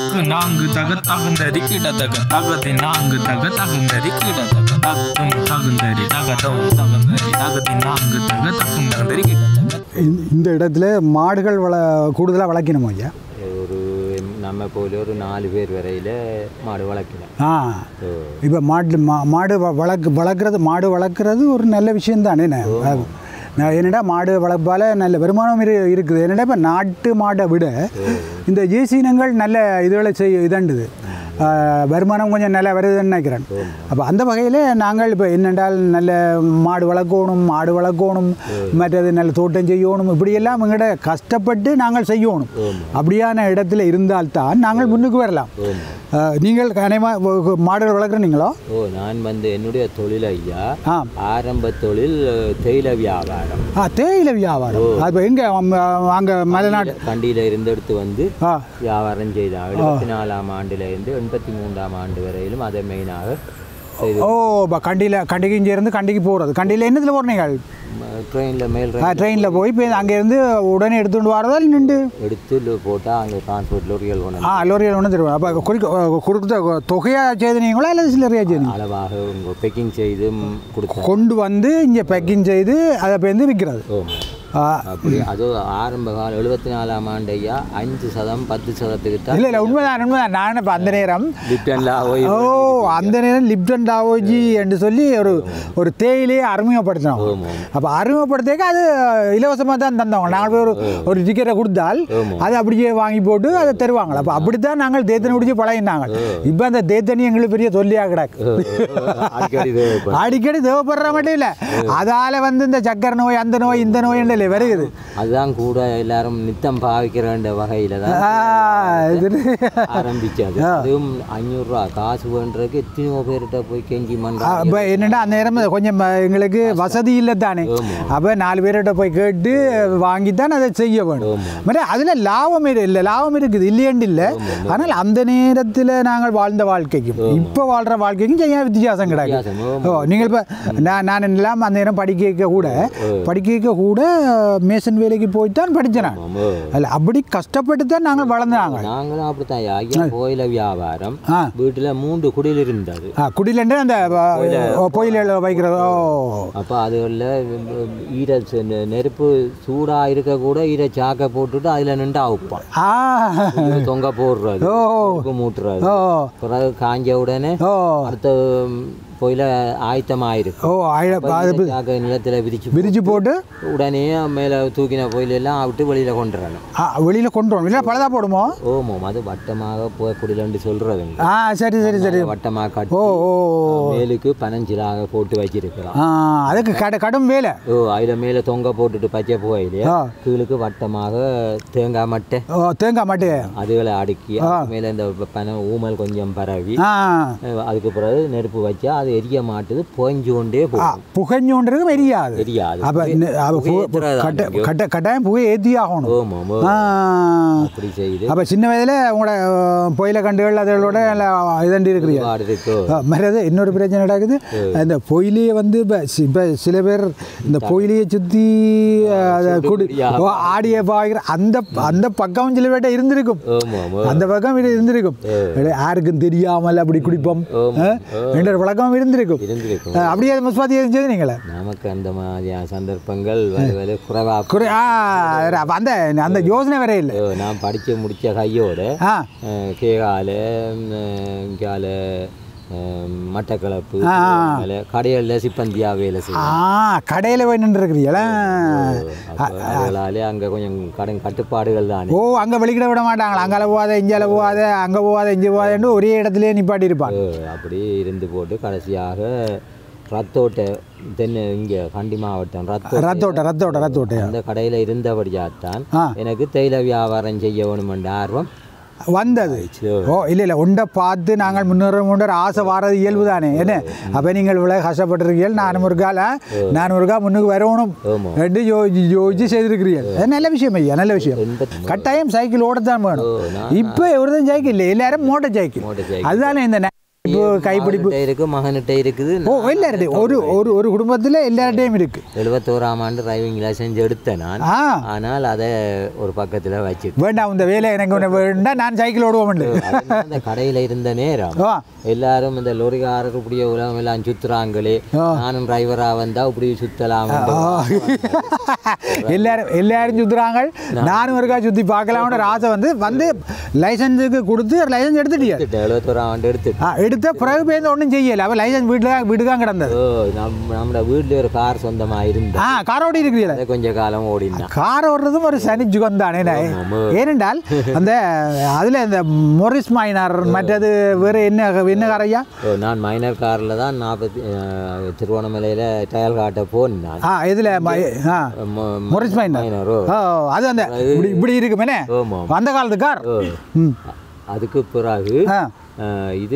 தக்கு நாங்கு தக தகுந்தரி கிட தக தகதி நாங்கு தக தகுந்தரி கிட தக தக்கும் தகுந்தரி தகதம் தகுந்தரி தகதி நான்கு தக தகுந்தரி கிட தக இந்த- இந்த இடத்துல மாடுகள் வள கூடுதலாக வளர்க்கணும் ஐயா ஒரு நம்ம போல ஒரு நாலு பேர் வரையில் மாடு வளர்க்கலாம் ஆ ஓ, இப்போ மாடு மா மாடு வ- வளர்க்கு வளர்க்குறது மாடு வளர்க்குறது ஒரு நல்ல விஷயம் தானே நான் என்னடா மாடு வளர்ப்பால் நல்ல வருமானம் இரு இருக்குது என்னடா இப்போ நாட்டு மாடை விட இந்த ஜேசினங்கள் நல்ல இதுகளை செய்ய இதண்டுது ஆ, வருமானம் கொஞ்சம் நல்லா வருதுன்னு நினைக்கிறேன் அப்போ அந்த வகையில் நாங்கள் இப்போ என்னென்றால் நல்ல மாடு வளர்க்கணும் மாடு வளர்க்கணும் மற்றது நல்ல தோட்டம் செய்யணும் இப்படியெல்லாம் எங்கள்கிட்ட கஷ்டப்பட்டு நாங்கள் செய்யணும் அப்படியான இடத்துல இருந்தால்தான் நாங்கள் முன்னுக்கு வரலாம் ஆ, நீங்கள் கனியமாக மாடுகள் வளர்க்குறீங்களோ ஓ நான் வந்து என்னுடைய தொழில் ஐயா ஆ ஆரம்ப தொழில் தேயிலை வியாபாரம் ஆ தேயிலை வியாபாரம் அது எங்கே அங்கே மலைநாட்டு கண்டியில் இருந்து எடுத்து வந்து ஆ வியாபாரம் செய்தாங்க எழுபத்தி நாலாம் ஆண்டுல இருந்து எண்பத்தி மூன்றாம் ஆண்டு வரையிலும் அதை மெயினாக செய்து ஓ இப்போ கண்டியில் கண்டிக்கு இங்கே இருந்து கண்டிக்கு போகிறது கண்டியில் என்னத்தில் போகிறீங்க ட்ரெயினில் மேல் ட்ரெயினில் போய் இப்போ அங்கேருந்து உடனே எடுத்துகிட்டு வரதா இல்லை நின்று எடுத்து போட்டால் அங்கே டிரான்ஸ்போர்ட் லோரிகள் கொண்டு ஆ லோரியில் ஒன்று தருவோம் அப்போ குறிக்க கொடுத்த தொகையாக செய்தீங்களா இல்லை சில்லறையாக செய்தீங்க அளவாக உங்க பேக்கிங் செய்து கொடுத்தோம் கொண்டு வந்து இங்கே பேக்கிங் செய்து அதை இப்போ வந்து விற்கிறது ஆமா. ஆ அப்படி அது ஆரம்ப காலம் எழுபத்தி நாலாம் ஆண்டு ஐயா அஞ்சு சதம் பத்து சதத்துக்கு தான் இல்லை இல்லை உண்மைதான் உண்மைதான் நான் இப்போ அந்த நேரம் லிப்டன்ல போய் ஓ அந்த நேரம் லிப்டன் டாவோஜி என்று சொல்லி ஒரு ஒரு தேயிலையை அறிமுகப்படுத்தினோம் ஆமா. அப்போ அறிமுகப்படுத்திக்க அது இலவசமாக தான் தந்தவங்க நாங்கள் போய் ஒரு ஒரு டிக்கெட்டை கொடுத்தால் ஆமா. அதை அப்படியே வாங்கி போட்டு அதை தருவாங்களா அப்போ அப்படித்தான் நாங்கள் தேத்தனி குடிச்சு பழகினாங்க இப்போ அந்த தேத்தனி எங்களுக்கு பெரிய தொல்லியாக கிடக்கு அடிக்கடி தேவைப்படும். அடிக்கடி தேவைப்படுற மட்டும் இல்லை அதால் வந்து இந்த சக்கரை நோய் அந்த நோய் இந்த நோய் இல்லை வருகுது அதுதான் கூட எல்லாரும் நித்தம் பாவிக்கிற வகையில தான் ஆ, இது ஆரம்பிச்சது அதுவும் அஞ்சூறுரூவா காசு வேண்டதுக்கு எத்தனையோ பேர்கிட்ட போய் கெஞ்சி மண்டா அப்போ என்னடா அந்த நேரம் கொஞ்சம் ம- எங்களுக்கு வசதி இல்லை தானே அப்போ நாலு பேர்கிட்ட போய் கேட்டு வாங்கி தான் அதை செய்ய வேணும் மற்ற அதில் லாபம் இரு- இல்லை லாபம் இருக்குது இல்லையண்டு இல்லை ஆனால் அந்த நேரத்தில் நாங்கள் வாழ்ந்த வாழ்க்கைக்கும் இப்போ வாழ்கிற வாழ்க்கைக்கும் செய்ய வித்தியாசம் கிடையாது வித்தியாசம், ஓ நீங்கள் இப்போ நான் நான் எல்லாம் அந்த நேரம் படிக்க வைக்க கூட படிக்க வைக்க கூட மேசன் வேலைக்கு போய் தான் படித்தேன் நான் ஆமா. அதில் அப்படி கஷ்டப்பட்டு தான் நாங்கள் வளர்ந்தாங்க நாங்களும் அப்படித்தான் ஐயா கோயில வியாபாரம் ஆ வீட்டுல மூன்று குடில் இருந்தது ஆ குடியிலண்டு அந்த பொயில வைக்கிறது ஓ அப்போ அதுல ஈர செ- நெ- நெருப்பு சூடா இருக்க கூட ஈர சாக்கை போட்டுட்டு அதுல நின்று அவுப்பான் ஆ தொங்க போடுறது ஓ நெருப்பு மூட்டுறது ஓ பிறகு காஞ்ச உடனே ஓ அடுத்த போயில ஆயத்தமாயிருக்கு ஓ ஆய- அது சாக்கை நிலத்துல விரிச்சு விரிச்சு போட்டு உடனே மேல தூக்கின போயில எல்லாம் விட்டு வெளியில கொண்டு வரணும் ஆ, வெளியில கொண்டு வரணும் இல்லை பழுதா போடுமோ ஓமம் அது வட்டமாக போய் குடிலன்னு சொல்றதுங்க ஆ சரி சரி சரி வட்டமாக கட்டி ஓ ஓ மேலுக்கு பனஞ்சிலாக போட்டு வச்சிருக்கலாம் ஆ அதுக்கு கட கடும் வேலை ஓ அதுல மேல தொங்க போட்டுட்டு பச்சை போயிலே ஆ. கீழுக்கு வட்டமாக தேங்காய் மட்டை ஓ தேங்காய் மாட்டு அதுகளை அடுக்கி அதுக்கு மேல இந்த பனை ஊமல் கொஞ்சம் பரவி ஆ அஹ் அதுக்கு பிறகு நெருப்பு வச்சா அது எரிய மாட்டுது புகைஞ்சு கொண்டே ஆ போகும் புகைஞ்சோன்றது எரியாது தெரியாது அப்போ கட்ட கட்ட கட்டாயம் புகை ஏற்றி ஆகணும் ஓமாம் ஆ அப்படி செய்து அப்போ சின்ன வயதில் உங்களோட புயல கண்டுகள் அதோட இதண்டி இருக்கிறீங்க பாடு இருக்கோ மறது இன்னொரு பிரச்சனை நடக்குது அந்த பொயிலையை வந்து இப்போ இப்போ சில பேர் இந்த பொயிலையை சுற்றி அதை குடி ஓ, ஆடிய பாய்கிற அந்த அந்த பக்கம் சில பேர்ட்ட இருந்திருக்கும் ஓமாம் அந்த பக்கம் இது இருந்திருக்கும் எடே, யாருக்கும் தெரியாமல் அப்படி குடிப்போம் ஓமாம். ஆ? என்ற ஒரு பழக்கம் இருந்திருக்கும் இருந்திருக்கும் ஆ, அப்படியே அது முஸ்பாத்தி இருந்துச்சு நீங்களே நமக்கு அந்த மாதிரியான சந்தர்ப்பங்கள் வர வர குறைவா குறை ஆ அப்ப அந்த அந்த யோசனை வேற இல்லை ஓ, நான் படிச்சு முடிச்ச கையோட ஆ அஹ், கேகால இங்கால மட்டக்களப்பு ஆ. கடைகளில் சிப்பந்தியா வேலை ஆ செய்யும் கடையில் போய் நின்று இருக்கிறீங்களா அதனாலே அங்கே கொஞ்சம் கடன் கட்டுப்பாடுகள் தானே ஓ அங்கே வெளிக்கிட விட மாட்டாங்களா அங்கால போகாத இஞ்சால போகாத அங்கே போகாத இங்கே போகாதன்னு ஒரே இடத்துலயே நிப்பாட்டி இருப்பாங்க ஓ, அப்படி இருந்து போட்டு கடைசியாக ரத்தோட்டை தென்னை இங்கே கண்டி மாவட்டம் ரத்தோட்டை ரத்தோட்ட ரத்தோட்ட ரத்தோட்டையா அந்த கடையில் இருந்தபடியாத்தான் ஆ. எனக்கு தேயிலை வியாபாரம் செய்ய வேணுமென்ற ஆர்வம் வந்தது ஓ இல்லை இல்லை உண்டை பார்த்து நாங்கள் முன்னேற முன்னேற ஆசை வாரது இயல்பு தானே என்ன அப்போ நீங்கள் இவ்வளோ கஷ்டப்பட்டிருக்கீர்கள் நான் ஒரு கால நான் ஒரு கால் முன்னுக்கு வரணும் ஆமா. என்று யோசி யோசிச்சு செய்திருக்கிறீர்கள் அது நல்ல விஷயம் ஐயா நல்ல விஷயம் எண்பத்தி கட்டாயம் சைக்கிள் ஓடத்தான் வேணும் ஓ, நான் இப்போ ஒருத்தன் சைக்கிள் இல்லை எல்லாரும் மோட்டர் சைக்கிள் மோட்டர் சைக்கிள். அதுதானே இந்த இப்போ கைப்பிடிப்பு மகன்கிட்ட இருக்கு மகன்கிட்ட இருக்குது ஓ எல்லார்டையும் ஒரு ஒரு ஒரு குடும்பத்தில் எல்லார்டையும் இருக்கு எழுபத்தோராம் ஆண்டு டிரைவிங் லைசன்ஸ் எடுத்தேன் நான் ஆ ஆனால் அதை ஒரு பக்கத்தில் வச்சுட்டு வேண்டாம் இந்த வேலை எனக்கு ஒன்று வேண்டாம் நான் சைக்கிள் ஓடுவோம் அந்த கடையில் இருந்த நேரம் ஓ எல்லாரும் இந்த லொரிகாரர் இப்படியே உலகம் எல்லாம் சுத்துறாங்களே நானும் டிரைவரா வந்தா இப்படி சுத்தலாம் எல்லாரும் எல்லாரும் சுற்றுறாங்க நானும் ஒருக்கா சுற்றி பார்க்கலாம்னு ஒரு ஆசை வந்து வந்து லைசன்ஸுக்கு கொடுத்து லைசன்ஸ் எடுத்துட்டியா எழுபத்தோராம் ஆண்டு எடுத்துட்டு ஆ எடுத்த பிறகு பேருந்து ஒன்றும் செய்யலை அவள் லைசன்ஸ் வீட்டில் தான் வீட்டுக்கு தான் கிடந்தது ஓ நம் நம்ம வீட்டில் ஒரு கார் சொந்தமா இருந்தா ஆ கார் ஓடி இருக்கிறீங்களா அதை கொஞ்ச காலம் ஓடினான் கார் ஓடுறதும் ஒரு சனி ஜுகம் தானே ஏனென்றால் அந்த அதில் இந்த மொரிஸ் மைனார் மற்றது வேறு என்ன என்ன காரையா ஓ, நான் மைனர் காரில் தான் நாற்பத்தி திருவண்ணாமலையில் டயல் காட்ட போனேன் ஆ இதில் ஆ மொரிஸ் மைனார் மைனரோ ஓ அது அந்த இப்படி இப்படி இருக்குமேனே ஆமாம் அந்த காலத்து கார் ம் அதுக்கு பிறகு ஆ அஹ், இது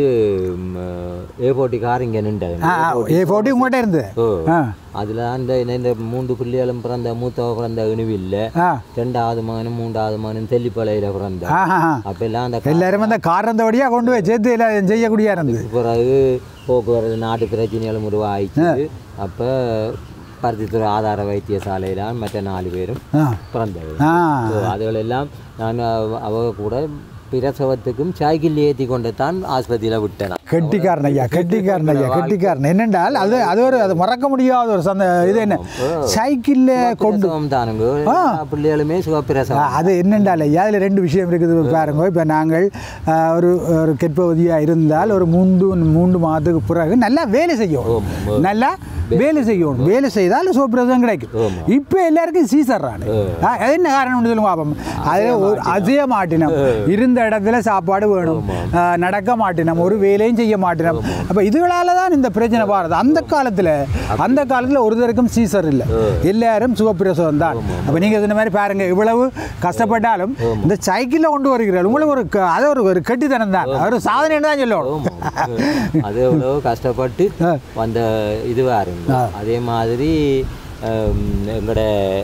ஏபோட்டி கார் இங்கே நின்றது ஆ ஏ ஃபோர்ட்டி உங்கள்கிட்ட இருந்தது ஓ ஆ அதில் அந்த இந்த மூன்று பிள்ளைகளும் பிறந்த மூத்தவ பிறந்த இணுவில்ல ஆ ரெண்டாவது மகனும் மூன்றாவது மகனும் தெல்லிப்பளையில் பிறந்த ஆ ஆ அப்பெல்லாம் அந்த எல்லாரும் அந்த கார் இருந்தபடியாக கொண்டு போய் சேர்த்து எல்லாம் செய்யக்கூடிய இருந்தது பிறகு போக்குவரத்து நாட்டு பிரச்சனைகளும் உருவாயிச்சு அப்போ பருத்தித்துறை ஆதார வைத்தியசாலையில் மற்ற நாலு பேரும் ஆ பிறந்தது ஆ ஸோ அதுகளெல்லாம் நான் அவ- அவ கூட பிரசவத்துக்கும் சைக்கிள் ஏற்றி கொண்டு தான் ஆஸ்பத்திரியில் விட்டேன் கெட்டிக்காரன் ஐயா கெட்டிக்காரன் ஐயா கெட்டிக்காரன் என்னென்றால் அது அது ஒரு அது மறக்க முடியாத ஒரு சந்த இது என்ன சைக்கிளில் கொண்டு பிரசவம் தானுங்க எல்லா பிள்ளைகளுமே சுகப்பிரசவம் அது என்னென்றால் ஐயா அதில் ரெண்டு விஷயம் இருக்குது பாருங்க இப்போ நாங்கள் ஆ, ஒரு ஒரு கெட்பவதியாக இருந்தால் ஒரு மூன்று மூன்று மாதத்துக்கு பிறகு நல்லா வேலை செய்யும் நல்லா வேலை செய்யணும் வேலை செய்தால் சோப்பிரதம் கிடைக்கும் இப்போ எல்லாருக்கும் சீசர்றானு அது என்ன காரணம்னு சொல்லுங்க பாப்போம் அதில் ஒரு அசைய மாட்டினம் இருந்த இடத்துல சாப்பாடு வேணும் ஆ, நடக்க மாட்டினம் ஒரு வேலையும் செய்ய மாட்டினம் அப்போ இதுகளால தான் இந்த பிரச்சனை பாருது அந்த காலத்தில் அந்த காலத்தில் ஒருத்தருக்கும் சீசர் இல்லை எல்லாரும் சுகப்பிரசவம் தான் அப்போ நீங்கள் இந்த மாதிரி பாருங்க இவ்வளவு கஷ்டப்பட்டாலும் இந்த சைக்கிளில் கொண்டு வருகிறீர்கள் உங்களுக்கு ஒரு க- அது ஒரு ஒரு கெட்டித்தனம் தான் அது ஒரு சாதனை தான் சொல்லணும் அது எவ்வளோ கஷ்டப்பட்டு ஆ. வந்த இதுவாக இருங்க அதே மாதிரி ஹம், எங்களோட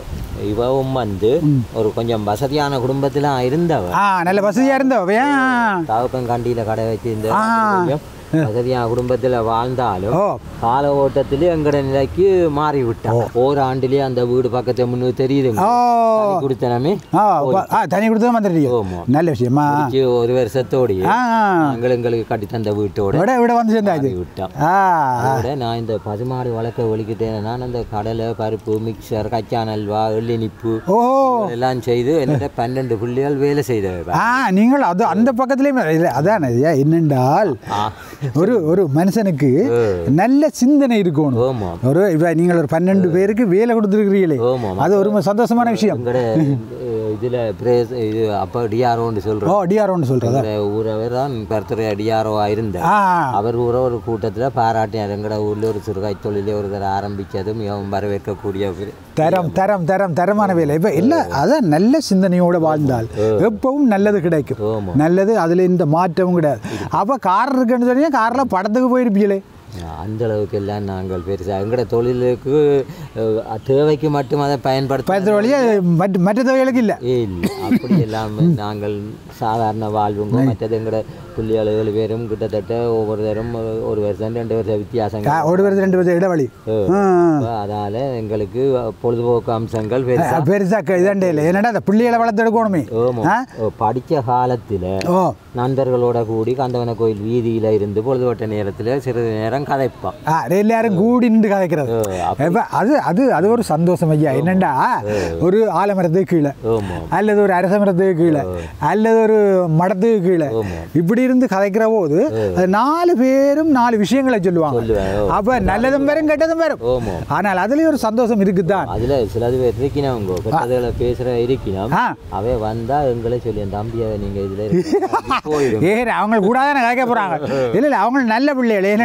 இவவும் வந்து ஒரு கொஞ்சம் வசதியான குடும்பத்தில் இருந்தவ ஆ நல்ல வசதியாக இருந்தவ ஏன் தவப்பன் கண்டியில் கடை வச்சிருந்த ஆ. கொஞ்சம் வசதியான குடும்பத்தில் வாழ்ந்தாலும் ஓ கால ஓட்டத்திலே எங்கட நிலைக்கு மாறி விட்டான் ஓராண்டிலே அந்த வீடு பக்கத்தை முன்னு தெரியுதுங்க ஓ தனி குடித்தனமே ஆ ப- ஆ தனி கொடுத்தா வந்துடுறியோ ஆமா. நல்ல விஷயமா முடிச்சு ஒரு வருஷத்தோடய ஆ நாங்கள் எங்களுக்கு கட்டி தந்த வீட்டோட விட விட வந்து சேர்ந்தாச்சு மாறி விட்டோம் ஆ அதோட நான் இந்த பசுமாடு வளர்க்க ஒழிக்கிட்டேன் நான் அந்த கடலை பருப்பு மிக்சர் கச்சா நல்வா எள்ளினிப்பு ஓ எல்லாம் செய்து என்னோட பன்னெண்டு பிள்ளைகள் வேலை செய்தவ ஆ நீங்கள் அது அந்த பக்கத்துலேயுமே இல்லை அதான் ஐயா என்னென்றால் ஆ. ஒரு ஒரு மனுஷனுக்கு நல்ல சிந்தனை இருக்கணும் ஆமா ஒரு இப்போ நீங்கள் ஒரு பன்னெண்டு பேருக்கு வேலை கொடுத்துருக்கிறீங்களே ஆமா அது ஒரு சந்தோஷமான விஷயம் எங்கட இதில் பிரேஸ் இது அப்போ டிஆர்ஓன்னு ஓ சொல்கிறோம் டிஆர்ஓன்னு சொல்கிறதா ஊரவர் தான் பருத்துறை டிஆர்ஓ இருந்தார் ஆ அவர் ஊர ஒரு கூட்டத்தில் பாராட்டினார் எங்கட ஊரில் ஒரு சிறுகாய் தொழிலே ஒரு தடவை ஆரம்பித்தது மிகவும் வரவேற்கக்கூடிய ஒரு- தரம் தரம் தரம் தரமான வேலை இப்போ இல்லை அதான் நல்ல சிந்தனையோடு வாழ்ந்தால் எப்பவும் நல்லது கிடைக்கும் ஆமா. நல்லது அதில் இந்த மாற்றமும் கிடையாது அப்போ கார் இருக்குன்னு சொன்னீங்க காரில் படத்துக்கு போயிருப்பீங்களே அந்த அளவுக்கு எல்லாம் நாங்கள் பெருசாக எங்கட தொழிலுக்கு அஹ், தேவைக்கு மட்டும் அதை பயன்படுத்த பயத்துல வழியே மற்ற மற்ற தொகைகளுக்கு இல்லை இல்லை அப்படி எல்லாமே நாங்கள் சாதாரண வாழ்வுங்க மற்றது எங்கட புள்ளிகள் ஏழு பேரும் கிட்டத்தட்ட ஒவ்வொரு தரம் ஒரு வருஷம் ரெண்டு வருஷம் வித்தியாசங்கள் ஒரு வருஷம் ரெண்டு வருஷம் இடைவெளி ஆ. அப்ப அதால எங்களுக்கு பொழுதுபோக்கு அம்சங்கள் பெருசா பெருசாக இதாண்டே இல்லை என்னடா அந்த பிள்ளைகளை வளர்த்து எடுக்கணுமே ஆமா. ஆ? படிச்ச காலத்துல ஓ நண்பர்களோட கூடி கந்தவன கோயில் வீதியில இருந்து பொழுதுபட்ட நேரத்துல சிறிது நேரம் கதைப்பான் ஆ எல்லாரும் கூடி நின்று கதைக்கிறது இப்ப அது அது அது ஒரு சந்தோஷம் ஐயா என்னண்டா ஒரு ஆலமரத்துக்கு கீழே ஆமா அல்லது ஒரு அரச மரத்துக்கு கீழே அல்லது ஒரு மடத்துக்கு கீழே ஆமா. இப்படி இருந்து கதைக்கிற போது அது நாலு பேரும் நாலு விஷயங்களை சொல்லுவாங்க சொல்லுவேன் ஓ. அப்ப நல்லதும் வரும் கெட்டதும் வரும் ஆமா ஆனால் அதுலயும் ஒரு சந்தோஷம் இருக்குதான் அதுல சிலது பேர் இருக்கணும் கெட்டதுல பேசுற இருக்கணும் ஆ. அவ வந்தா எங்களை சொல்லி என் தம்பியை நீங்க இதுல இருக்கு." போயிடும் ஏ அவங்க கூட தானே கேட்க போறாங்க இல்ல இல்ல அவங்க நல்ல பிள்ளைகள் ஏனென்றால்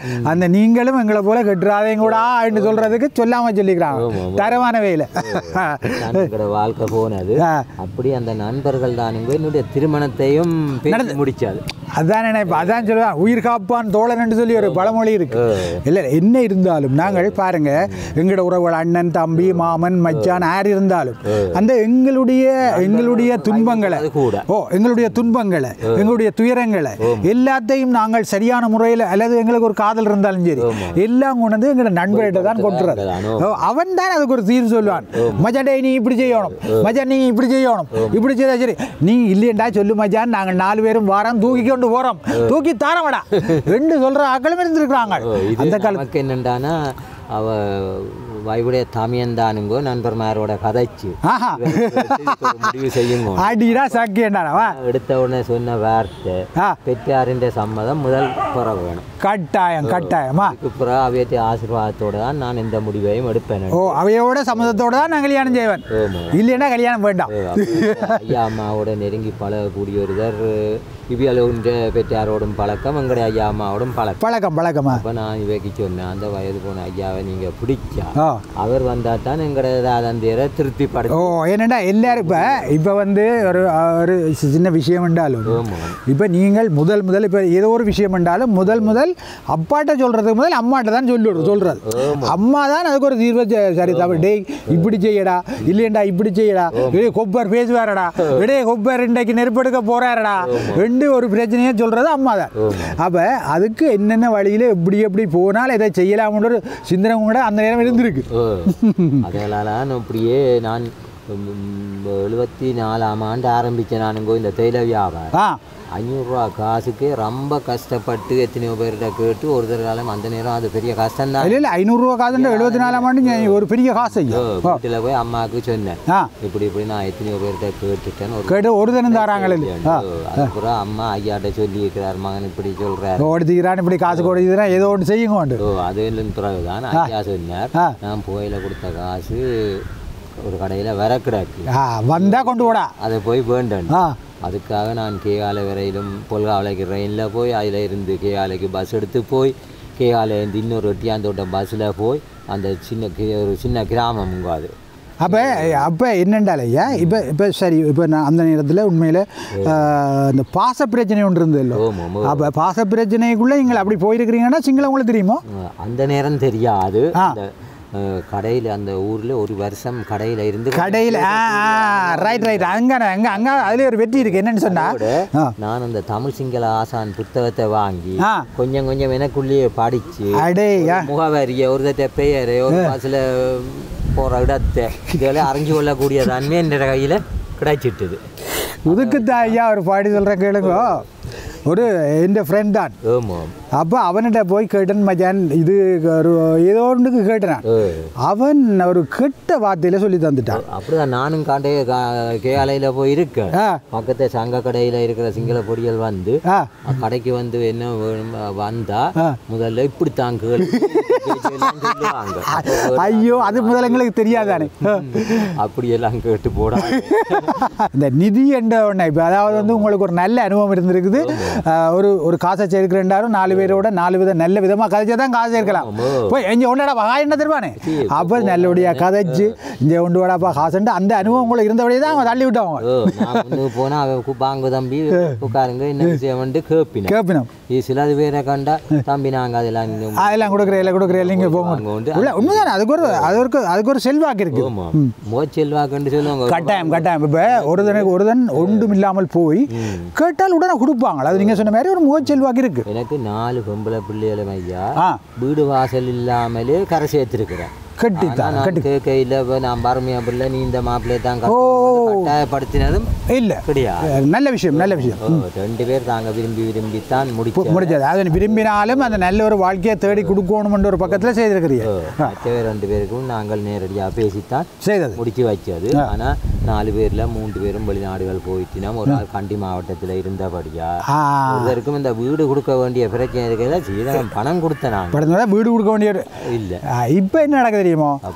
அந்த நீங்களும் எங்களை போல கட்டுறாதேங்க கூட என்று சொல்றதுக்கு சொல்லாம சொல்லிக்கிறாங்க தரமான வேலை நான் எங்களோட வாழ்க்கை போனது ஆ. அப்படி அந்த நண்பர்கள் தானுங்க என்னுடைய திருமணத்தையும் பேசி முடிச்சாது அதான் நினைப்பேன் அதான் சொல்லுவேன் உயிர் காப்பான் தோழன் என்று சொல்லி ஒரு பழமொழி இருக்கு இல்லை என்ன இருந்தாலும் நாங்கள் பாருங்க எங்களோட உறவுகள் அண்ணன் தம்பி மாமன் மச்சான் யார் இருந்தாலும் அந்த எங்களுடைய எங்களுடைய துன்பங்களை அது கூட ஓ எங்களுடைய துன்பங்களை எங்களுடைய துயரங்களை எல்லாத்தையும் நாங்கள் சரியான முறையில் அல்லது எங்களுக்கு ஒரு காதல் இருந்தாலும் சரி எல்லாம் கொண்டு வந்து எங்களோட நண்பர்கிட்ட தான் கொட்டுறது தானோ. ஓ, அவன் தான் அதுக்கு ஒரு தீர்வு சொல்லுவான் மச்சான் டேய் நீ இப்படி செய்யணும் மச்சான் நீ இப்படி செய்யணும் இப்படி செய்தா சரி நீ இல்லையண்டா சொல்லு மச்சான் நாங்கள் நாலு பேரும் வாரம் தூக்கி கொண்டு போறோம் தூக்கி தாரவடா ரெண்டு சொல்ற ஆக்களும் இருந்திருக்கிறாங்க இது அந்த கால நமக்கு என்னண்டானா அவ வைவுடைய தாமியந்தானுங்கோ நண்பர்மாரோட கதைச்சு ஆஹா இதுக்கு ஒரு முடிவு செய்யுங்க அடிடா சாக்கியண்டானவா எடுத்த உடனே சொன்ன வார்த்தை ஆ பெற்றாரின் சம்மதம் முதல் புற வேணும் கட்டாயம் கட்டாயமா அதுக்கு பிறகு அவையத்தை ஆசீர்வாதத்தோட தான் நான் இந்த முடிவையும் எடுப்பேன் ஓ அவையோட சம்மதத்தோட தான் நான் கல்யாணம் செய்வேன் ஆமா. இல்லைன்னா கல்யாணம் வேண்டாம் ஐயா அம்மாவோட நெருங்கி பழகக்கூடிய ஒருவர் இவியலுன்ற பெற்றாரோடும் பழக்கம் எங்களுடைய ஐயா அம்மாவோடும் பழக்கம் பழக்கம் பழக்கமா அப்போ நான் இவைக்கு சொன்னேன் அந்த வயது போன ஐயாவை நீங்கள் பிடிச்சா ஓ அவர் வந்தால் தான் எங்களோட அதந்தியரை திருப்தி ஓ படுத்து என்னடா எல்லாரும் இப்போ இப்போ வந்து ஒரு ஒரு சின்ன விஷயம் என்றாலும் ஆமாம் இப்போ நீங்கள் முதல் முதல் இப்போ ஏதோ ஒரு விஷயம் என்றாலும் முதல் முதல் அப்பாட்ட சொல்கிறதுக்கு முதல் அம்மாட்ட தான் சொல்லிவிடு சொல்கிறது அம்மா தான் அதுக்கு ஒரு தீர்வை செ- சரி தவிர டேய் இப்படி செய்யடா இல்லையண்டா இப்படி செய்யடா டேய் கொப்பர் பேசுவாரடா டேய் கொப்பர் இன்றைக்கு நெருப்பெடுக்க போறாரடா ரெண்டு ஒரு பிரச்சனையை சொல்கிறது அம்மா தான் அப்போ அதுக்கு என்னென்ன வழியில் எப்படி எப்படி போனால் இதை செய்யலாம்ன்ற ஒரு சிந்தனை கூட அந்த நேரம் இருந்திருக்கு ஓ அதனால இப்படியே நான் எழுபத்தி நாலாம் ஆண்டு ஆரம்பித்தேன் நானுங்கோ இந்த தைல வியாபாரம் ஆ ஐநூறுரூவா காசுக்கு ரொம்ப கஷ்டப்பட்டு எத்தனையோ பேர்கிட்ட கேட்டு ஒரு தடவை காலம் அந்த நேரம் அது பெரிய கஷ்டம்தான் இல்லை இல்லை ஐநூறுரூவா காசுன்ற எழுபத்தி நாலாம் ஆண்டு ஞா- ஒரு பெரிய காசு ஐயா வீட்டில் போய் அம்மாவுக்கு சொன்னேன் ஆ இப்படி இப்படி நான் எத்தனையோ பேர்கிட்ட கேட்டுட்டேன் ஒரு கேட்டு ஒரு தினம் தாராங்களே ஆ அதுக்கப்புறம் அம்மா ஐயாட்ட சொல்லி இருக்கிறார் மகன் இப்படி சொல்றாரு ஓடுத்துக்கிறான் இப்படி காசு கொடுத்துக்கிறான் ஏதோ ஒன்று செய்யுங்க உண்டு ஓ அதுல பிறகுதான் ஐயா சொன்னார் ஆ. நான் புகையில கொடுத்த காசு ஒரு கடையில் வர கிடக்கு ஆ வந்தால் கொண்டு போடா அதை போய் வேண்டேன் ஆ அதுக்காக நான் கேஆலை வரையிலும் பொல்காவலைக்கு ட்ரெயினில் போய் அதில் இருந்து கேஆலைக்கு பஸ் எடுத்து போய் கேஆலையிலேருந்து இன்னொரு ஒட்டியாந்தோட்டம் பஸ்ஸில் போய் அந்த சின்ன கி- ஒரு சின்ன கிராமம் உங்க அது அப்போ அப்போ என்னண்டால ஐயா இப்போ இப்போ சரி இப்போ நான் அந்த நேரத்தில் உண்மையில் இந்த பாச பிரச்சனை ஒன்று இருந்ததில்ல ஓம் ஓம் அப்போ பாச பிரச்சனைக்குள்ளே நீங்கள் அப்படி போயிருக்கிறீங்கன்னா சிங்களம் உங்களுக்கு தெரியுமோ அஹ் அந்த நேரம் தெரியாது ஆ. அந்த கடையில் அந்த ஊரில் ஒரு வருஷம் கடையில் இருந்து கடையில் ஆ ரைட் ரைட் அங்கே அங்கே அங்கே அதுலேயே ஒரு வெற்றி இருக்குது என்னன்னு சொன்னால் ஆ நான் அந்த தமிழ் சிங்கள ஆசான் புத்தகத்தை வாங்கி ஆ. கொஞ்சம் கொஞ்சம் எனக்குள்ளேயே படிச்சு அடே ஆ முகவரிய ஒரு தட்ட பெயர் ஒரு பாசில் போகிற இடத்தை இதெல்லாம் அறிஞ்சு கொள்ளக்கூடிய தன்மை என் கையில் கிடைச்சிட்டுது இதுக்குத்தான் ஐயா ஒரு பாடி சொல்கிறேன் கேளுங்க ஒரு என் ஃப்ரெண்ட் தான் ஆமாம் அப்போ அவன்கிட்ட போய் கேட்டேன் மச்சான் இது ஒரு ஏதோ ஒன்றுக்கு கேட்டேன் ஏ. அவன் ஒரு கெட்ட வார்த்தையில சொல்லி தந்துட்டான் அப்படிதான் நானும் காண்டே கேஆலையில் போய் இருக்கேன் ஆ பக்கத்து சங்க கடையில் இருக்கிற சிங்கள பொடிகள் வந்து ஆ கடைக்கு வந்து என்ன வேணும் வந்தா ஆ. முதல்ல இப்படி தாங்க சொல்லுவாங்க ஐயோ அது முதல்ல எங்களுக்கு தெரியாதானே அப்படியெல்லாம் கேட்டு போடா இந்த நிதி என்ற ஒன்று இப்போ அதாவது வந்து உங்களுக்கு ஒரு நல்ல அனுபவம் இருந்திருக்குது ஆஹ், ஒரு ஒரு காசை சேர்க்கிறேன்டாரும் நாலு பேரோட நாலு விதம் நல்ல விதமாக கதைச்சா தான் காசு சேர்க்கலாம் ஆமா. போய் இங்கே ஒன்றடா வகாய் என்ன தருவானே அப்போ நல்லபடியாக கதைச்சு இங்கே ஒன்று வாடாப்பா காசுன்ட்டு அந்த அனுபவம் உங்களுக்கு இருந்தபடியே தான் அவங்க தள்ளி விட்டவங்க ஓ, நான் முன்னுக்கு போனா அவன் கு- வாங்க தம்பி உட்காருங்க என்ன விஷயம் வந்து கேப்பினேன் கேப்பினோம் இது சிலது பேரை கண்டா தம்பி நாங்க அதெல்லாம் இன்னும் அதெல்லாம் கொடுக்குறேன் இல்லை கொடுக்குறேன் நீங்கள் போங்க வாங்க உண்டு. இல்லை உண்மைதானே அதுக்கு ஒரு அதுக்கு அதுக்கு ஒரு செல்வாக்கு இருக்குது ஆமா மோச்செல்வாக்குன்னு சொல்லுவாங்க கட்டாயம் கட்டாயம் இப்போ ஒருதனுக்கு ஒருதன் ஒன்றும் இல்லாமல் போய் கேட்டால் உடனே கொடுப்பாங்க அது நீங்கள் சொன்ன மாதிரி ஒரு முகச்செல்வாக்கு இருக்கு எனக்கு நாலு பொம்பளை பிள்ளைகளும் ஐயா ஆ வீடு வாசல் இல்லாமலே கரை சேர்த்திருக்கிறேன் கட்டித்தான் ஆனா நான் கட்டி கேட்கையில் இப்போ நான் பரமையா பிள்ளை நீ இந்த மாப்பிள்ளையை தான் ஓ. கட்டணும்னு கட்டாயப்படுத்தினதும் இல்லை கிடையாது நல்ல விஷயம் நல்ல விஷயம் ஓ, ரெண்டு பேர் தாங்க விரும்பி விரும்பி தான் முடிச்சோம் முடிஞ்சது அது விரும்பினாலும் அந்த நல்ல ஒரு வாழ்க்கையை தேடி கொடுக்கணும்ன்ற ஒரு பக்கத்தில் செய்திருக்கிறீங்க மற்ற ரெண்டு பேருக்கும் நாங்கள் நேரடியாக பேசித்தான் செய்தது முடிச்சு வச்சது ஆனா நாலு பேர்ல மூன்று பேரும் வெளிநாடுகள் போயிட்டுனா ஒரு ஆள் கண்டி மாவட்டத்துல இருந்தபடியா ஆ ஒருத்தருக்கும் இந்த வீடு கொடுக்க வேண்டிய பிரச்சனை இருக்கிறத சீதனம் பணம் கொடுத்த நாங்க படத்துல வீடு கொடுக்க வேண்டிய ஒரு- இல்ல ஆ, இப்போ என்ன நடக்குது தெரியுமோ அப்ப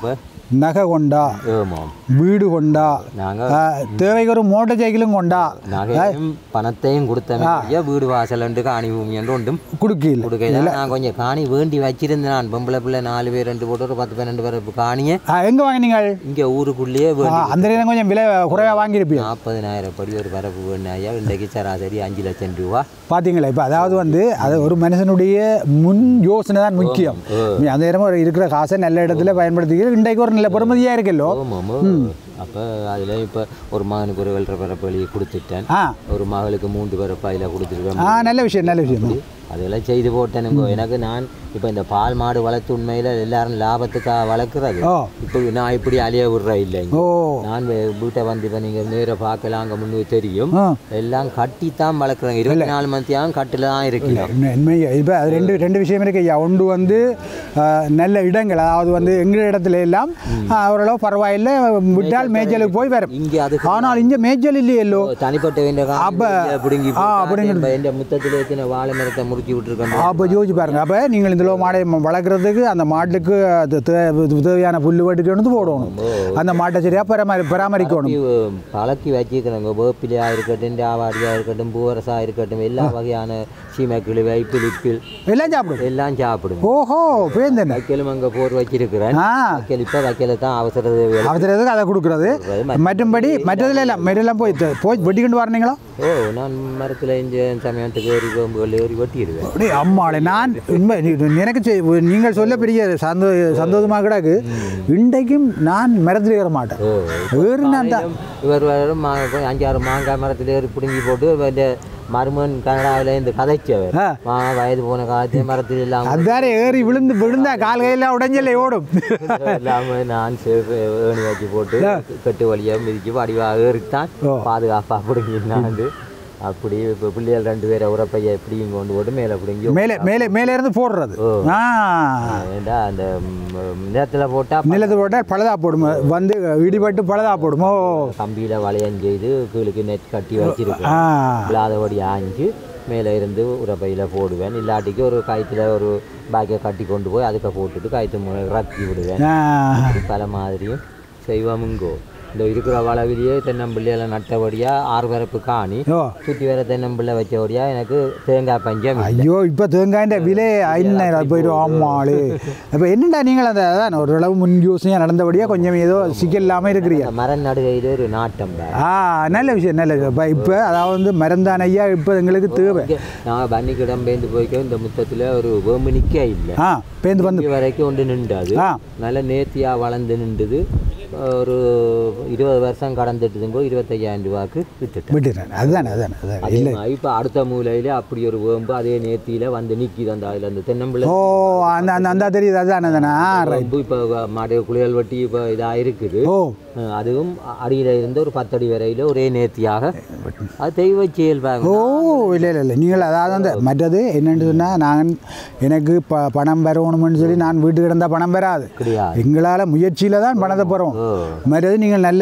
நகை கொண்டா ஆமாம் வீடு கொண்டா நாங்கள் ஆ, தேவைக்கு ஒரு மோட்டர் சைக்கிளும் கொண்டா நகையும் பணத்தையும் கொடுத்தமையா வீடு வாசல் ரெண்டு காணி பூமி என்று ஒன்றும் கொடுக்கல கொடுக்கல நான் கொஞ்சம் காணி வேண்டி வச்சிருந்தேன் நான் பொம்பளை பிள்ளை நாலு பேர் ரெண்டு போட்டு ஒரு பத்து பன்னெண்டு பேர் காணியை ஆ, எங்க வாங்கினீங்க இங்கே ஊருக்குள்ளேயே ஆ, வேண்டி அந்த நேரம் கொஞ்சம் விலை குறைவா வாங்கியிருப்பீங்க நாற்பதினாயிரம் படி ஒரு பரப்பு வேணாயா இன்றைக்கு சராசரி அஞ்சு லட்சம் ரூபா பார்த்தீங்களா இப்போ அதாவது வந்து அது ஒரு மனுஷனுடைய முன் யோசனை தான் முக்கியம் நீ அந்த நேரம் ஒரு இருக்கிற காசை நல்ல இடத்துல பயன்படுத்திக்கிறது இன்றைக்கு ஒரு நல்ல பெருமதியாக இருக்குல்லோ ஆமாம் அப்போ அதில் இப்போ ஒரு மகனுக்கு ஒரு வெள்ளரை பரப்பு எழுதி கொடுத்துட்டேன் ஆ ஒரு மகளுக்கு மூன்று பரப்பு அதில் கொடுத்துருக்கேன் ஆ நல்ல விஷயம் நல்ல விஷயம் அதெல்லாம் செய்து போட்டேனுங்கோ எனக்கு நான் இப்போ இந்த பால் மாடு வளர்த்து உண்மையில் எல்லாரும் லாபத்துக்காக வளர்க்குறது ஓ இப்போ நான் இப்படி அழிய விடுறேன் இல்லைங்க ஓ நான் வே- வீட்டை வந்து இப்போ நீங்கள் நேராக பார்க்கலாம் அங்கே முன்னுக்கு தெரியும் ஆ எல்லாம் கட்டித்தான் வளர்க்குறாங்க இருபத்தி நாலு மணித்தியாகும் கட்டில் தான் இருக்கிறோம் உண்மை இப்போ அது ரெண்டு ரெண்டு விஷயம் இருக்கு ஐயா ஒன்று வந்து ஆ, நல்ல இடங்கள் அதாவது வந்து எங்கள் இடத்துல எல்லாம் ஆ, ஓரளவு பரவாயில்லை விட்டால் மேய்ச்சலுக்கு போய் வரும் இங்கே அது ஆனால் இங்கே மேய்ச்சல் இல்லையல்லோ தனிப்பட்ட வேண்டிய அப்ப- பிடுங்கி ஆ, பிடுங்கி- இந்த முத்தத்தில் எத்தனை வாழை மரத்தை முறுக்கி விட்டுருக்கேன் அப்போ யோசிச்சு பாருங்க அப்போ நீங்கள் இந்த மாடை வளர்க்குறதுக்கு அந்த மாட்டுக்கு அது தே- தேவையான புல்லு வெட்டுக்கு வந்து போடணும் அந்த மாட்டை சரியாக பராமரி பராமரிக்கணும் பழக்கி வச்சுக்கிறோங்க வேப்பிலையாக இருக்கட்டும் ஆவாடியாக இருக்கட்டும் பூவரசாக இருக்கட்டும் எல்லா வகையான சீமைக்கிளி வைப்பில் இப்பில் எல்லாம் சாப்பிடும் எல்லாம் சாப்பிடும் ஓஹோ பேந்தேன் வைக்கலும் அங்கே போர் வச்சிருக்கிறேன் ஆ வைக்கல் இப்போ வைக்கல தான் அவசர தேவைகள் அவசரத்துக்கு அதை கொடுக்குறது மற்றும்படி மற்றதுல எல்லாம் மெட்டெல்லாம் போய் த- போய் வெட்டிக்கிட்டு வரீங்களா ஓ நான் மரத்தில் இந்த சமயத்துக்கு ஏறி கோம்புகள் ஏறி வெட்டிடுவேன் அப்படியே அம்மாளே நான் உண்மை நீ- எனக்கு செய்- நீங்கள் சொல்ல பெரிய சந்தோ சந்தோஷமாக கிடக்கு இன்றைக்கும் நான் மரத்தில் ஏற மாட்டேன் ஏறி நான் தான் இவர் வரும் மா- போய் அஞ்சாறு மாங்காய் மரத்தில் ஏறி பிடுங்கி போட்டு இந்த மருமன் கனடாவில் இந்த கதைச்சவர் ஆ. மா வயது போன காலத்து மரத்தில் இல்லாமல் அதாரே ஏறி விழுந்து விழுந்தா கால் கையில் உடஞ்சல ஓடும் இல்லாமல் நான் சேஃபு ஏணி வச்சு போட்டு கட்டு வழியாக மிதிச்சு வடிவாக ஏறித்தான் ஓ. பாதுகாப்பாக பிடுங்கினாண்டு அப்படி இப்போ பிள்ளைகள் ரெண்டு பேரை உரப்பையை எப்படியும் கொண்டு போட்டு மேலே பிடுங்கி மேலே மேலே மேலே இருந்து போடுறது ஆ ஏண்டா அந்த நிலத்தில் போட்டால் நிலத்து போட்டால் பழுதா போடும் வந்து இடிபட்டு பழுதா போடும் ஓ கம்பியில் வளையம் செய்து கீழுக்கு நெட் கட்டி வச்சிருக்கேன் ஆ இல்லாதபடி ஆஞ்சு மேலே இருந்து உரப்பையில் போடுவேன் இல்லாட்டிக்கு ஒரு கயிற்றுல ஒரு பேக்கை கட்டி கொண்டு போய் அதுக்கு போட்டுட்டு கயிற்று முறை இறக்கி விடுவேன் ஆ இப்படி பல மாதிரியும் செய்வோமுங்கோ இந்த இருக்கிற வளவிலேயே தென்னம்பிள்ளையெல்லாம் நட்டபடியாக ஆறு வரப்பு காணி ஓ சுற்றி வர தென்னம்பிள்ளை வச்சபடியா எனக்கு தேங்காய் பஞ்சம் இல்லை. ஐயோ இப்போ தேங்காய்ன்ற விலை ஐநூறு போயிடும் ஆமாளே இப்போ என்னடா நீங்கள் அந்த அதான் ஓரளவு முன் யோசனையாக நடந்தபடியாக கொஞ்சம் ஏதோ சிக்கல் இல்லாமல் இருக்கிறீங்க இந்த மர நடுகையில் ஒரு நாட்டம் வேற. ஆ நல்ல விஷயம் நல்ல விஷயம் இப்போ இப்போ அதாவது வந்து மருந்தான் ஐயா இப்போ எங்களுக்கு தேவை இங்க நான் பன்னிக்கிடம் பேந்து போய்க்க இந்த முத்தத்தில் ஒரு வேம்பு நிற்க இல்லை ஆ பேந்து வந்து இங்க வரைக்கும் ஒன்று நின்றாது ஆ நல்ல நேர்த்தியாக வளர்ந்து நின்றுது ஒரு இருபது வருஷம் கடந்துட்டுதுங்கோ இருபத்தையாயிரம் ரூபாய்க்கு வித்துட்டேன் விட்டுறேன் அதுதானே அதுதானே அதுதானே அதே மாதிரி இப்போ அடுத்த மூலையில அப்படி ஒரு வேம்பு அதே நேர்த்தியில வந்து நிற்கிது அந்த அதில் அந்த தென்னம்பிள்ளை ஓ அந்த அந்த அந்த தெரியுது அதுதானே அதுதானே ஆ ரைட் வேம்பு இப்போ மாடு குளியல் வட்டி இப்போ இதாக இருக்குது ஓ அஹ் அதுவும் அடியில் இருந்து ஒரு பத்தடி வரையில் ஒரே நேர்த்தியாக அது தெய்வ செயல் பாருங்க ஓ இல்லை இல்லை இல்லை நீங்கள் அதாவது அந்த மற்றது என்னென்னு சொன்னால் நான் எனக்கு ப பணம் வரணும்னு சொல்லி நான் வீட்டு கிடந்தால் பணம் வராது கிடையாது எங்களால் முயற்சியில் தான் பணத்தை பெறும் ஓ மற்றது நீங்கள் நல்ல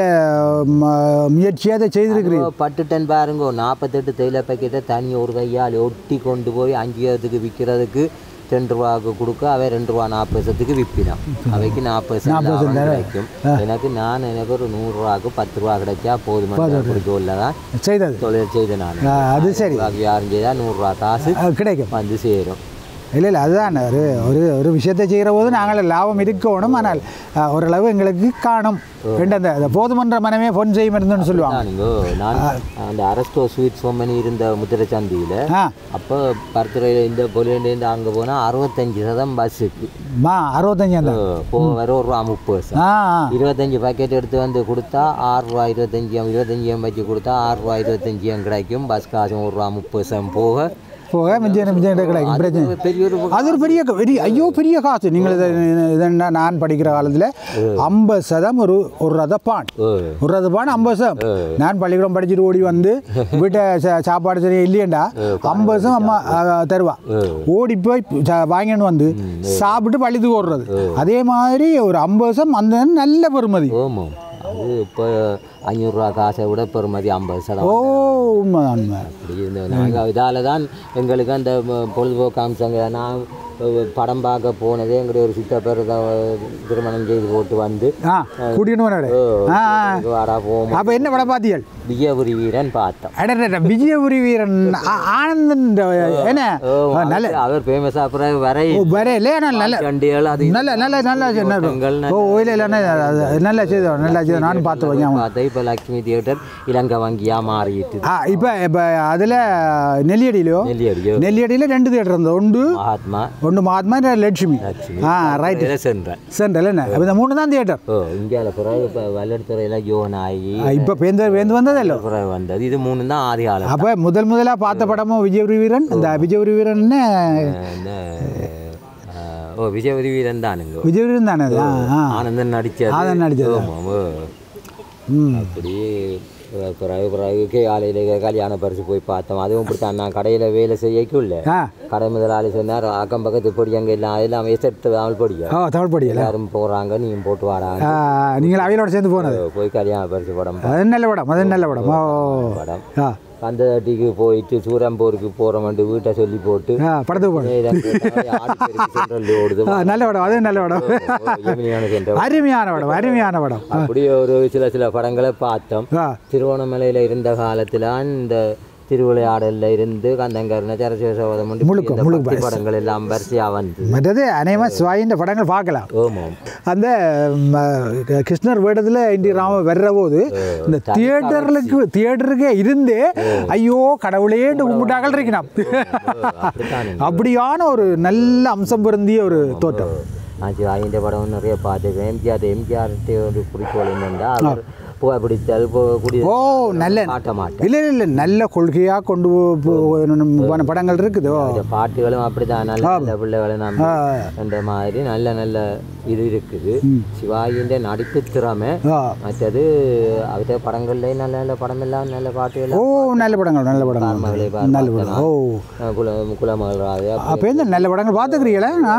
ம- முயற்சியாக அதை செய்திருக்கிறீங்க பட்டுட்டன் பாருங்க நாற்பத்தெட்டு தேயிலை பாக்கெட்டை தனி ஒரு கையால் ஒட்டி கொண்டு போய் அஞ்சுக்கு விற்கிறதுக்கு ரெண்டு ரூபாவுக்கு கொடுக்க அவன் ரெண்டு ரூபா நாற்பது வருஷத்துக்கு விற்பினான் அவைக்கு நாற்பது சென்ட் லாபம் கிடைக்கும் எனக்கு நான் எனக்கு ஒரு நூறுரூவாக்கு பத்து ரூபா கிடைச்சா போதுமான குறிக்கோளில் தான் செய்தது தொழில் செய்து நான் ஆ, அது சரி யாரும் செய்தால் நூறுரூவா காசு அது கிடைக்கும் வந்து சேரும் இல்லை இல்லை அதுதான் ஒரு ஒரு ஒரு விஷயத்தை செய்கிற போது நாங்கள் லாபம் இருக்கணும் ஆனால் ஆ, ஓரளவு எங்களுக்கு காணும் ரெண்டு அந்த அந்த போதுமன்ற மனமே பொன் செய்யும் இருந்துன்னு சொல்லுவாங்க நானுங்கோ நான் அந்த அரஸ்டோ ஸ்வீட் சோமனி இருந்த முத்திரை சந்தியில் ஆ அப்போ பருத்துறையில் இந்த பொலியண்டேருந்து அங்கே போனால் அறுபத்தஞ்சு சதம் பஸ்ஸுக்கு மா அறுபத்தஞ்சு அந்த போக வர ஒரு ரூபா முப்பது வருஷம் ஆ ஆ இருபத்தஞ்சி பாக்கெட் எடுத்து வந்து கொடுத்தா ஆறு ரூபா இருபத்தஞ்சியம் இருபத்தஞ்சியம் வச்சு கொடுத்தா ஆறு ரூபா இருபத்தஞ்சியம் கிடைக்கும் பஸ் காசும் ஒரு ரூபா முப்பது வருஷம் போக போக மிஞ்சம் மிஞ்சம் கிடைக்கும் பிரச்சனை அது பெரிய ஒரு அது ஒரு பெரிய க- பெரிய ஐயோ பெரிய காசு நீங்கள் இதை இதென்ன நான் படிக்கிற காலத்தில் ஐம்பது சதம் ஒரு ஒரு ரதப்பான் ஓ, ஒரு ரதப்பான் ஐம்பது சதம் நான் பள்ளிக்கூடம் படிச்சுட்டு ஓடி வந்து வீட்டை சா- சாப்பாடு சரியா இல்லையேண்டா ஐம்பது சதம் அம்மா ஆ, தருவா ஓடி போய் சா- வாங்கிட்டு வந்து சாப்பிட்டு பள்ளித்துக்கு ஓடுறது அதே மாதிரி ஒரு ஐம்பது சதம் அந்த நல்ல பெறுமதி ஓமோ அது இப்போ அஞ்சூறுரூவா காசை விட பெறுமதி ஐம்பது சதம் ஓ உண்மைதான் உண்மை அப்படி இருந்த நாங்கள் இதால் தான் எங்களுக்கு அந்த ம- பொழுதுபோக்கு அம்சங்கள் நான் அஹ், படம் பார்க்க போனதே எங்களுடைய ஒரு சித்தப்பர் தான் திருமணம் செய்து போட்டு வந்து ஆ கூட்டின்னு போனாரு ஆ இங்க வாடா போவோம் அப்போ என்ன படம் பார்த்தீர்கள் விஜயபுரி வீரன் பார்த்தோம் அடடட விஜயபுரி வீரன் ஆ- ஆனந்தன் என்ன ஓ, ஆ, நல்ல அவர் ஃபேமஸ் அப்புறம் வரை ஓ வரே இல்லையா நான் நல்ல சண்டிகள் அது நல்ல நல்ல நல்ல ஓட்டங்கள் ஓ இல்லை இல்லை நல்ல செய்தி நல்ல செய்தி நானும் பார்த்து வைங்க பார்த்தா இப்போ லக்ஷ்மி தியேட்டர் இலங்கை வங்கியா மாறிட்டு ஆ இப்போ இப்போ அதில் நெல்லியடியிலோ நெல்லியடியோ நெல்லியடியில் ரெண்டு தேட்டர் இருந்தது ஒன்று மகாத்மா ஒன்று மகாத்மா ரெண்டு லட்சுமி லட்சுமி ஆ ரைட் இதில் சென்றேன் சென்ட்ரல் என்ன அப்போ இந்த மூணு தான் தியேட்டர் ஓ இந்தியாவில் பிறகு இப்போ வல்லடுத்துறையில் யோன் ஆகி இப்போ பேந்து வேந்து வந்ததല്ലോ பிறகு வந்தது இது மூணு தான் ஆதி காலம் அப்போ முதல் முதலாக பார்த்த படமும் விஜயபுரி வீரன் இந்த விஜயபுரி வீரன் இந்த அஹ், ஓ விஜயபுரி வீரன் தானுங்க விஜய் வீரன் தானே அது ஆ ஆ ஆனந்தன் நடிச்சது ஆனந்தன் நடிச்சது. ஆமாம், ஓ. ம் அப்படி அஹ், பிறகு பிறகு காலையில் கல்யாண பரிசு போய் பார்த்தோம் அதுவும் இப்படித்தான் நான் கடையில் வேலை செய்யக்குள்ள ஆ கடை முதலாளி சொன்னார் அக்கம் பக்கத்து பொடி அங்கே எல்லாம் அதெல்லாம் எஸ்எட்டு தமிழ் பொடியா ஓ தமிழ் படியல எல்லாரும் போகிறாங்க நீயும் போட்டு வாடா ஆ நீங்கள் அவையோட சேர்ந்து போனது போய் கல்யாண பரிசு படம் அது நல்ல படம் அது நல்ல படம் ஓ படம் ஆ கந்ததட்டிக்கு போயிட்டு சூரம்பூருக்கு போகிறோம்ட்டு வீட்டை சொல்லி போட்டு ஆ படத்துக்கு போனது இதை கேட்டா, ஆடிப்பெருக்கு சென்ட்ரல் ஓடுது ஆ நல்ல படம் அது நல்ல படம் ஈவினிங்கான சென்டர் அருமையான படம் அருமையான படம் அப்படியே ஒரு சில சில படங்களை பார்த்தோம் ஆ திருவோணமலையில் இருந்த காலத்தில் இந்த திருவிளையாடலில் இருந்து கந்தங்கருண சரஸ்வசோதம் முழுக்க, முழுக்க. படங்கள் எல்லாம் வரிசையாக வந்து மற்றது அநேகமாக சுவாயின் படங்கள் பார்க்கலாம் ஓமாம் அந்த ம, கிருஷ்ணர் வேடத்தில் இண்டி ராம வர்ற போது இந்த தியேட்டர்களுக்கு தியேட்டருக்கு இருந்து ஐயோ கடவுளேன்னு கும்பிட்டாக்கள் இருக்கணும் அப்படித்தானுங்க. அப்படியான ஒரு நல்ல அம்சம் பொருந்திய ஒரு தோட்டம் நான் சிவாயிൻ്റെ படம் நிறைய பார்த்துருக்கேன் எம்ஜிஆர் எம்ஜிஆர்கிட்ட ஒரு குறிக்கோள் என்னென்னா அவர் புகைப்பிடித்தல் பு- குடி ஓ நல்ல காட்ட மாட்டேன் இல்லை இல்லை நல்ல கொள்கையாக கொண்டு போ- போ- படங்கள் இருக்குதோ இந்த பாட்டுகளும் அப்படிதான் நல்ல நல்ல பிள்ளைகளை நம்பி ஆ அந்த மாதிரி நல்ல நல்ல இது இருக்குது சிவாயிൻ്റെ நடிப்பு திறமை ஆ மற்றது அவர்கிட்ட படங்கள்லேயும் நல்ல நல்ல படம் எல்லாம் நல்ல பாட்டுகள் ஓ நல்ல படங்கள் நல்ல படங்கள் மகளே நல்ல படம் ஓ குல குலமகள் ராஜா அப்போ இந்த நல்ல படங்கள் பார்த்துக்கிறீங்களா ஆ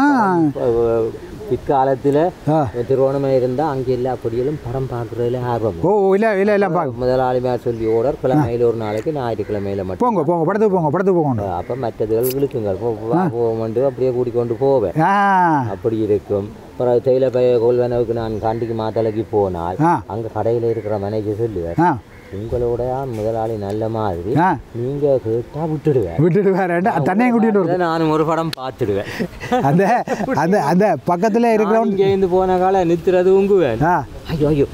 பிற்காலத்தில் ஆ. திருவோணமை இருந்தால் அங்கே எல்லா படிகளும் படம் பார்க்குறதுல ஆர்வம் ஓ இல்லை இல்லை இல்லை பார்க்க முதலாளிமார் சொல்லி ஓடர் கிழமையில் ஒரு நாளைக்கு ஞாயிற்றுக்கிழமையில மட்டும் போங்க போங்க படத்துக்கு போங்க படத்துக்கு போங்க அப்போ மற்றதுகள் இழுக்குங்க போவோம்ட்டு அப்படியே கூட்டிக்கொண்டு போவேன் ஆ அப்படி இருக்கும் அப்புறம் தேயிலை பய கொள்வனவுக்கு நான் காண்டிக்கு மாத்தலைக்கு போனால் ஆ அங்கே கடையில் இருக்கிற மேனேஜர் சொல்லுவார் ஆ உங்களோட முதலாளி நல்ல மாதிரி ஆ நீங்கள் கேட்டால் விட்டுடுவேன் விட்டுட்டு வேற தண்ணியை கூட்டிட்டு வரும் அதை நானும் ஒரு படம் பார்த்துடுவேன் அந்த அந்த அந்த பக்கத்தில் இருக்கிறவன் இங்கே இருந்து போன கால நிறுத்துறது உங்குவேன் ஆ ஐயோ ஐயோ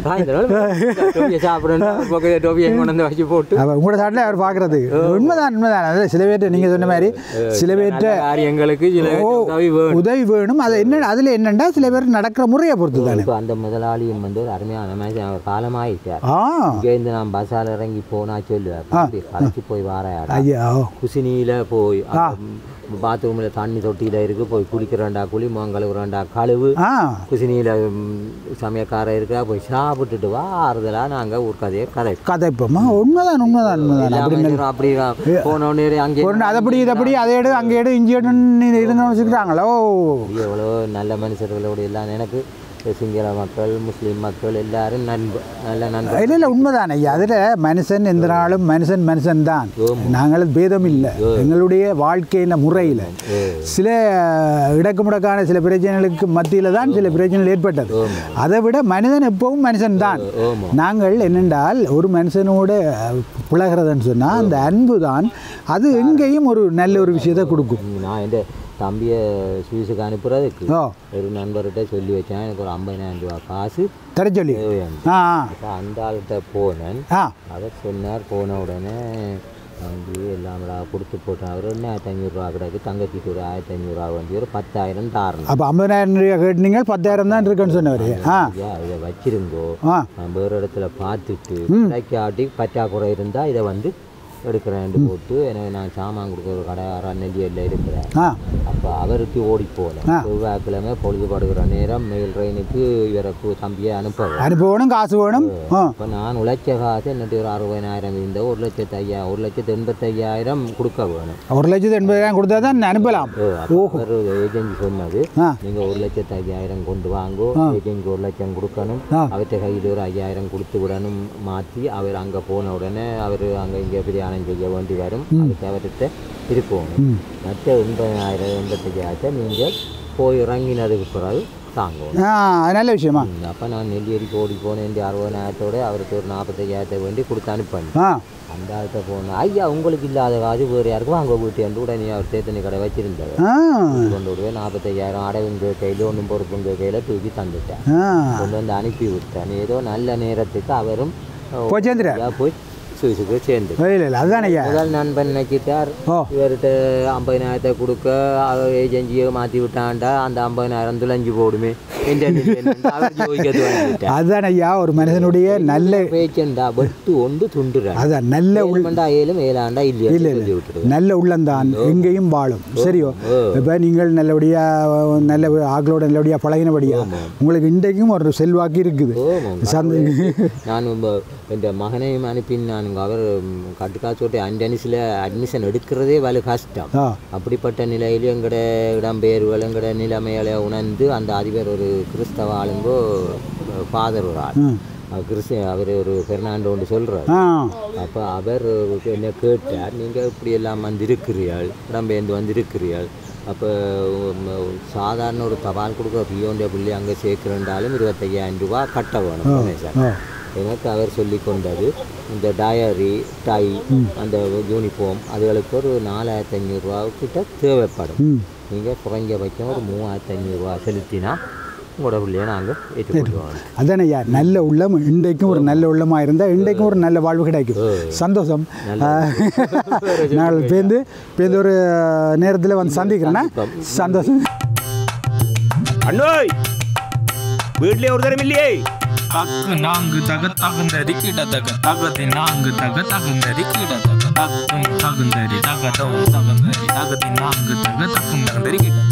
டோபியை சாப்பிடணும் பக்கத்து டோபியை கொண்டு வந்து வச்சு போட்டு அவ உங்களோட சாட்டில் அவர் பார்க்குறது உண்மைதான் உண்மைதான் அது சில பேர்ட்ட நீங்கள் சொன்ன மாதிரி சில பேர்ட்ட நல்ல காரியங்களுக்கு சில ஓ உதவி வேணும் உதவி வேணும் அது என்ன அதில் என்னென்னா சில பேர் நடக்கிற முறையை பொறுத்து தானே இப்போ அந்த முதலாளியும் வந்து ஒரு அருமையான மனுஷன் அவர் காலமாயிட்டார் ஆ இங்கேருந்து நான் பஸ்ஸால் இறங்கி போனா சொல்லுவார் தம்பி, களைச்சு போய் வாரையாடா ஐயா ஓ குசினியில் போய் பாத்ரூமில் தண்ணி தொட்டியில் இருக்கு போய் குளிக்கிறேன்டா குளி கழுவுறேன்டா கழுவு ஆ குசினியில் சமயக்காரர் இருக்கா போய் சாப்பிட்டுட்டு வா ஆறுதலாக நாங்கள் ஒரு கதையை கதை கதைப்போமா உண்மைதான் உண்மைதான் உண்மைதான் அப்படி அப்படி போனோடனே அங்கே ஒரு அதப்படி இதப்படி அதை எடு அங்கே எடு இஞ்சி எடுன்னு இருந்தோம்னு வச்சுக்கிறாங்களோ எவ்வளோ நல்ல மனுஷர்களோடு எல்லாம் எனக்கு சிங்கள மக்கள் முஸ்லீம் மக்கள் எல்லாரும் நண்பு நல்ல நண்பர் இல்லை இல்லை உண்மைதான் ஐயா அதில் மனுஷன் எந்த நாளும் மனுஷன் மனுஷன் தான் நாங்கள் பேதம் இல்லை எங்களுடைய வாழ்க்கையின் முறையில் சில இடக்குமுடக்கான சில பிரச்சனைகளுக்கு மத்தியில் தான் சில பிரச்சனைகள் ஏற்பட்டது அதை விட மனிதன் எப்பவும் மனுஷன் தான் ஆமாம் நாங்கள் என்னென்றால் ஒரு மனுஷனோட புலகிறதுன்னு சொன்னால் அந்த அன்பு தான் அது எங்கேயும் ஒரு நல்ல ஒரு விஷயத்தை கொடுக்கும் நான் என் தம்பியை சுவிஸுக்கு அனுப்புறதுக்கு ஓ ஒரு நண்பர்கிட்ட சொல்லி வச்சேன் எனக்கு ஒரு ஐம்பதாயிரம் ரூபா காசு தர சொல்லி தேவையான ஆ அப்போ அந்த ஆள்கிட்ட போனேன் ஆ அவர் சொன்னார் போன உடனே வந்து எல்லாம் கொடுத்து போட்டேன் அவர் என்ன ஆயிரத்தி ஐநூறுரூவா கிடக்கு தங்கச்சிக்கு ஒரு ஆயிரத்தி ஐநூறுரூவா வந்து ஒரு பத்தாயிரம் தாரணும் அப்போ ஐம்பதாயிரம் ரூபா கேட்டீங்க பத்தாயிரம் தான் இருக்குன்னு சொன்னவர் ஆ ஐயா இதை வச்சிருங்கோ ஆ நான் வேறு இடத்துல பார்த்துட்டு கிடைக்காட்டி பற்றாக்குறை இருந்தால் இதை வந்து எடுக்கிறேன் போட்டு எனக்கு நான் சாமான் கொடுக்குற ஒரு கடை நெல்லியில் இருக்கிறேன் ஆ அப்போ அவருக்கு ஓடி போகல ஆ. செவ்வாய்க்கிழமை பொழுதுபடுகிற நேரம் மெயில் ட்ரெயினுக்கு இவருக்கு தம்பியை அனுப்புவேன் அனுப்ப வேணும் காசு வேணும் ஆ இப்போ நான் உழைச்ச காசு என்னட்டு ஒரு அறுபதாயிரம் இருந்த ஒரு லட்சத்து ஐயா ஒரு லட்சத்து எண்பத்தையாயிரம் கொடுக்க வேணும் ஒரு லட்சத்து எண்பதாயிரம் கொடுத்தா தான் அனுப்பலாம் அப்ப அவர் ஏஜென்சி சொன்னது ஆ நீங்கள் ஒரு லட்சத்து ஐயாயிரம் கொண்டு வாங்கோ ஏஜென்சி ஒரு லட்சம் கொடுக்கணும் ஆ. அவர்கிட்ட கையில் ஒரு ஐயாயிரம் கொடுத்து விடணும் மாற்றி அவர் அங்கே போன உடனே அவர் அங்கே இங்கே பெரிய தானம் செய்ய வேண்டி வரும் அதுக்கு அவர்கிட்ட இருக்கணும் மற்ற எண்பதாயிரம் எண்பத்தஞ்சாயிரத்தை நீங்கள் போய் இறங்கினதுக்கு பிறகு தாங்கணும் ஆ அது நல்ல விஷயமா அப்போ நான் நெல்லியடிக்கு ஓடி போனேன் அறுபதாயிரத்தோட அவருக்கு ஒரு நாற்பத்தையாயிரத்தை வேண்டி கொடுத்து அனுப்பேன் ஆ அந்த ஆள்கிட்ட போனேன் ஐயா உங்களுக்கு இல்லாத காசு வேறு யாருக்கும் வாங்க வீட்டு என்று உடனே அவர் தேத்தனி கடை வச்சிருந்தார் ஆ கொண்டு விடுவேன் நாற்பத்தையாயிரம் அடவுங்க கையில் ஒன்றும் பொறுப்புங்க கையில் தூக்கி தந்துட்டேன் ஆ கொண்டு வந்து அனுப்பி விட்டேன் ஏதோ நல்ல நேரத்துக்கு அவரும் அஹ், போய் சேர்ந்துட்டார் ஐயா போய் சுவிசுக்கு சேர்ந்து இல்லை இல்லை அதுதானே ஐயா முதல் நண்பன் நினைச்சிட்டார் ஓ இவர்கிட்ட ஐம்பதினாயிரத்தை கொடுக்க அவர் ஏஜென்சியை மாற்றி விட்டாண்டா அந்த ஐம்பதினாயிரம் துளைஞ்சு போடுமே எந்த அவர் ஜோதிக்கிறது வாங்கிட்டார் அதுதானே ஐயா ஒரு மனிதனுடைய நல்ல பேச்சண்டா வெட்டு ஒன்று துண்டுறான் அதான் நல்ல உள் ஏழுமண்டா ஏழும் ஏழாண்டா இல்லையா இல்லை சொல்லி இல்லை விட்டுருவேன் நல்ல உள்ளந்தான் எங்கேயும் வாழும் சரியோ ஓ. இப்போ நீங்கள் நல்லபடியாக நல்ல ஆக்களோட நல்லபடியாக பழகினபடியா உங்களுக்கு இன்றைக்கும் ஒரு செல்வாக்கு இருக்குது ஆமாம். சந்த நான் உம்ப- இந்த மகனையும் அனுப்பினானுங்க அவர் கட்டுக்காச்சோட்டை அண்டனிஸில் அட்மிஷன் எடுக்கிறதே வேலை கஷ்டம் ஆ அப்படிப்பட்ட நிலையில் எங்கட இடம்பெயர்வுகள் எங்கட நிலைமைகளை உணர்ந்து அந்த அதிபர் ஒரு கிறிஸ்தவ ஆளுங்கோ ஃபாதர் ஒரு ஆள் ம். அவர் கிறிஸ்த அவர் ஒரு பெர்னாண்டோ ஒன்று சொல்கிறார் ஆ அப்போ அவர் என்ன கேட்டார் நீங்கள் இப்படி எல்லாம் வந்திருக்கிறீர்கள் இடம்பெயர்ந்து வந்திருக்கிறீர்கள் அப்போ சாதாரண ஒரு தபால் கொடுக்குற பியோண்டிய பிள்ளை அங்கே சேர்க்கிறண்டாலும் இருபத்தையாயிரம் ரூபா கட்ட வேணும் சார் ஆ எனக்கு அவர் சொல்லி கொண்டது இந்த டயரி டை அந்த யூனிஃபார்ம் அதுகளுக்கு ஒரு நாலாயிரத்தி ஐநூறுரூவா கிட்ட தேவைப்படும் ம் நீங்கள் குறைஞ்சபட்சம் ஒரு மூவாயிரத்தி ஐநூறுரூவா செலுத்தினா உங்களோட பிள்ளைய நாங்கள் ஏற்றுக்கொள்வோம் அதானே ஐயா நல்ல உள்ளம் இன்றைக்கும் ஒரு நல்ல உள்ளமாக இருந்தால் இன்றைக்கும் ஒரு நல்ல வாழ்வு கிடைக்கும் சந்தோஷம் நாள் பேருந்து பேருந்து ஒரு நேரத்தில் வந்து சந்திக்கிறேன்னா சந்தோஷம் அண்ணோய் வீட்லயே ஒரு தரம் இல்லையே தக்கு நான்கு தக தகுந்தரி கிட தக தகதி நான்கு தக தகுந்தரி கிட தக தக்கும் தகுந்தரி தகதம் தகுந்தரி தகதி நான்கு தக தக்கும் தகுந்தரி கிட